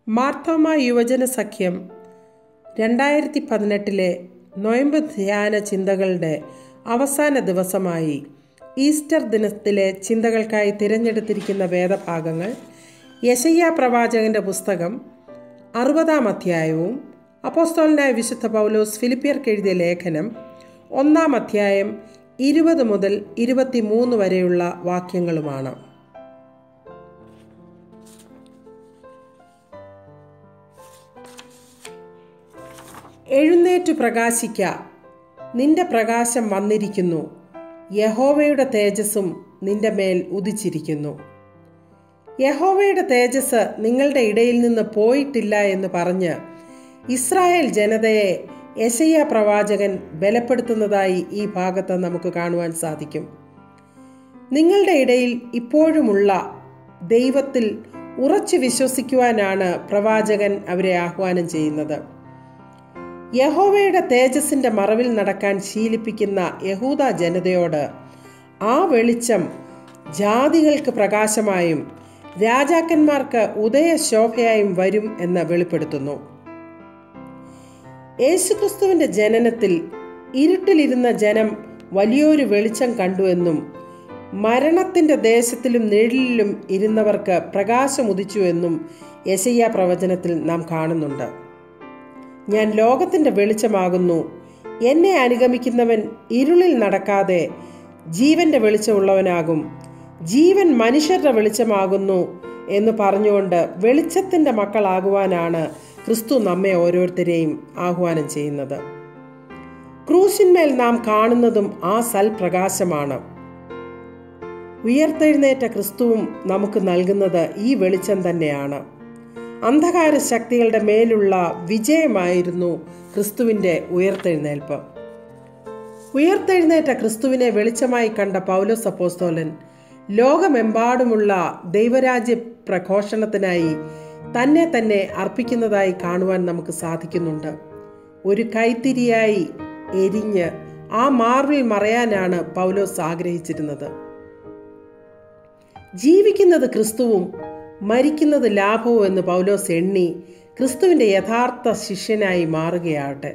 മാർത്തോമ യുവജന സഖ്യം രണ്ടായിരത്തി പതിനെട്ടിലെ നൊയമ്പ് ധ്യാന ചിന്തകളുടെ അവസാന ദിവസമായി ഈസ്റ്റർ ദിനത്തിലെ ചിന്തകൾക്കായി തിരഞ്ഞെടുത്തിരിക്കുന്ന വേദഭാഗങ്ങൾ യശയ്യ പ്രവാചകന്റെ പുസ്തകം അറുപതാം അധ്യായവും അപ്പോസ്തോലനായ വിശുദ്ധ പൗലോസ് ഫിലിപ്പിയർക്ക് എഴുതിയ ലേഖനം ഒന്നാം അധ്യായം ഇരുപത് മുതൽ ഇരുപത്തിമൂന്ന് വരെയുള്ള വാക്യങ്ങളുമാണ് എഴുന്നേറ്റു പ്രകാശിക്ക നിന്റെ പ്രകാശം വന്നിരിക്കുന്നു യഹോവയുടെ തേജസ്സും നിന്റെ മേൽ ഉദിച്ചിരിക്കുന്നു യഹോവയുടെ തേജസ് നിങ്ങളുടെ ഇടയിൽ നിന്ന് പോയിട്ടില്ല എന്ന് പറഞ്ഞ് ഇസ്രായേൽ ജനതയെ യശയ്യ പ്രവാചകൻ ബലപ്പെടുത്തുന്നതായി ഈ ഭാഗത്ത് നമുക്ക് കാണുവാൻ സാധിക്കും നിങ്ങളുടെ ഇടയിൽ ഇപ്പോഴുമുള്ള ദൈവത്തിൽ ഉറച്ചു വിശ്വസിക്കുവാനാണ് പ്രവാചകൻ അവരെ ആഹ്വാനം ചെയ്യുന്നത് യഹോവയുടെ തേജസ്സിന്റെ മറവിൽ നടക്കാൻ ശീലിപ്പിക്കുന്ന യഹൂദ ജനതയോട് ആ വെളിച്ചം ജാതികൾക്ക് പ്രകാശമായും രാജാക്കന്മാർക്ക് ഉദയശോഭയായും വരും എന്ന് വെളിപ്പെടുത്തുന്നു യേശുക്രിസ്തുവിന്റെ ജനനത്തിൽ ഇരുട്ടിലിരുന്ന ജനം വലിയൊരു വെളിച്ചം കണ്ടുവെന്നും മരണത്തിന്റെ ദേശത്തിലും നിഴലിലും ഇരുന്നവർക്ക് പ്രകാശം ഉദിച്ചുവെന്നും യശയ്യ പ്രവചനത്തിൽ നാം കാണുന്നുണ്ട് ഞാൻ ലോകത്തിന്റെ വെളിച്ചമാകുന്നു എന്നെ അനുഗമിക്കുന്നവൻ ഇരുളിൽ നടക്കാതെ ജീവന്റെ വെളിച്ചമുള്ളവനാകും ജീവൻ മനുഷ്യരുടെ വെളിച്ചമാകുന്നു എന്ന് പറഞ്ഞുകൊണ്ട് വെളിച്ചത്തിന്റെ മക്കളാകുവാനാണ് ക്രിസ്തു നമ്മെ ഓരോരുത്തരെയും ആഹ്വാനം ചെയ്യുന്നത് ക്രൂശിന്മേൽ നാം കാണുന്നതും ആ സൽപ്രകാശമാണ് ഉയർത്തെഴുന്നേറ്റ ക്രിസ്തുവും നമുക്ക് നൽകുന്നത് ഈ വെളിച്ചം തന്നെയാണ് അന്ധകാര ശക്തികളുടെ മേലുള്ള വിജയമായിരുന്നു ക്രിസ്തുവിൻ്റെ ഉയർത്തെഴുന്നേൽപ്പ് ഉയർത്തെഴുന്നേറ്റ ക്രിസ്തുവിനെ വെളിച്ചമായി കണ്ട പൗലോസ് അപ്പോസ്തോലൻ ലോകമെമ്പാടുമുള്ള ദൈവരാജ്യ പ്രഘോഷണത്തിനായി തന്നെ തന്നെ അർപ്പിക്കുന്നതായി കാണുവാൻ നമുക്ക് സാധിക്കുന്നുണ്ട് ഒരു കൈത്തിരിയായി എരിഞ്ഞ് ആ മാർവിൽ മറയാനാണ് പൗലോസ് ആഗ്രഹിച്ചിരുന്നത് ജീവിക്കുന്നത് ക്രിസ്തുവും മരിക്കുന്നത് ലാഭവും എന്ന് പൗലോസ് എണ്ണി ക്രിസ്തുവിൻ്റെ യഥാർത്ഥ ശിഷ്യനായി മാറുകയാകട്ടെ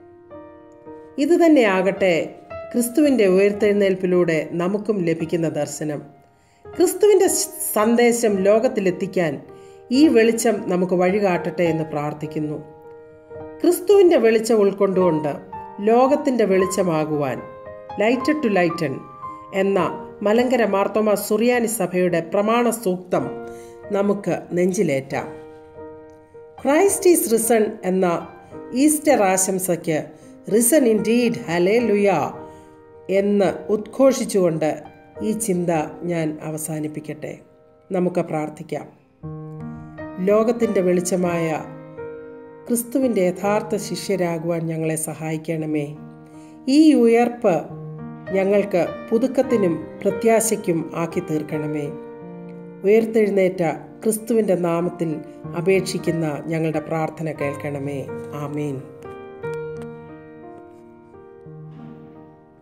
ഇത് തന്നെയാകട്ടെ ക്രിസ്തുവിൻ്റെ ഉയർത്തെഴുന്നേൽപ്പിലൂടെ നമുക്കും ലഭിക്കുന്ന ദർശനം ക്രിസ്തുവിൻ്റെ സന്ദേശം ലോകത്തിലെത്തിക്കാൻ ഈ വെളിച്ചം നമുക്ക് വഴികാട്ടട്ടെ എന്ന് പ്രാർത്ഥിക്കുന്നു ക്രിസ്തുവിൻ്റെ വെളിച്ചം ഉൾക്കൊണ്ടുകൊണ്ട് ലോകത്തിൻ്റെ വെളിച്ചമാകുവാൻ ലൈറ്റ് ടു ലൈറ്റൺ എന്ന മലങ്കര മാർത്തോമ സുറിയാനി സഭയുടെ പ്രമാണ സൂക്തം നമുക്ക് നെഞ്ചിലേറ്റാം ക്രൈസ്റ്റ് ഈസ് റിസൺ എന്ന ഈസ്റ്റർ ആശംസയ്ക്ക് risen indeed hallelujah എന്ന് ഉദ്ഘോഷിച്ചുകൊണ്ട് ഈ ചിന്ത ഞാൻ അവസാനിപ്പിക്കട്ടെ നമുക്ക് പ്രാർത്ഥിക്കാം ലോകത്തിൻ്റെ വെളിച്ചമായ ക്രിസ്തുവിൻ്റെ യഥാർത്ഥ ശിഷ്യരാകുവാൻ ഞങ്ങളെ സഹായിക്കണമേ ഈ ഉയർപ്പ് ഞങ്ങൾക്ക് പുതുക്കത്തിനും പ്രത്യാശയ്ക്കും ആക്കി തീർക്കണമേ ഉയർത്തെഴുന്നേറ്റ ക്രിസ്തുവിൻ്റെ നാമത്തിൽ അപേക്ഷിക്കുന്ന ഞങ്ങളുടെ പ്രാർത്ഥന കേൾക്കണമേ ആമേൻ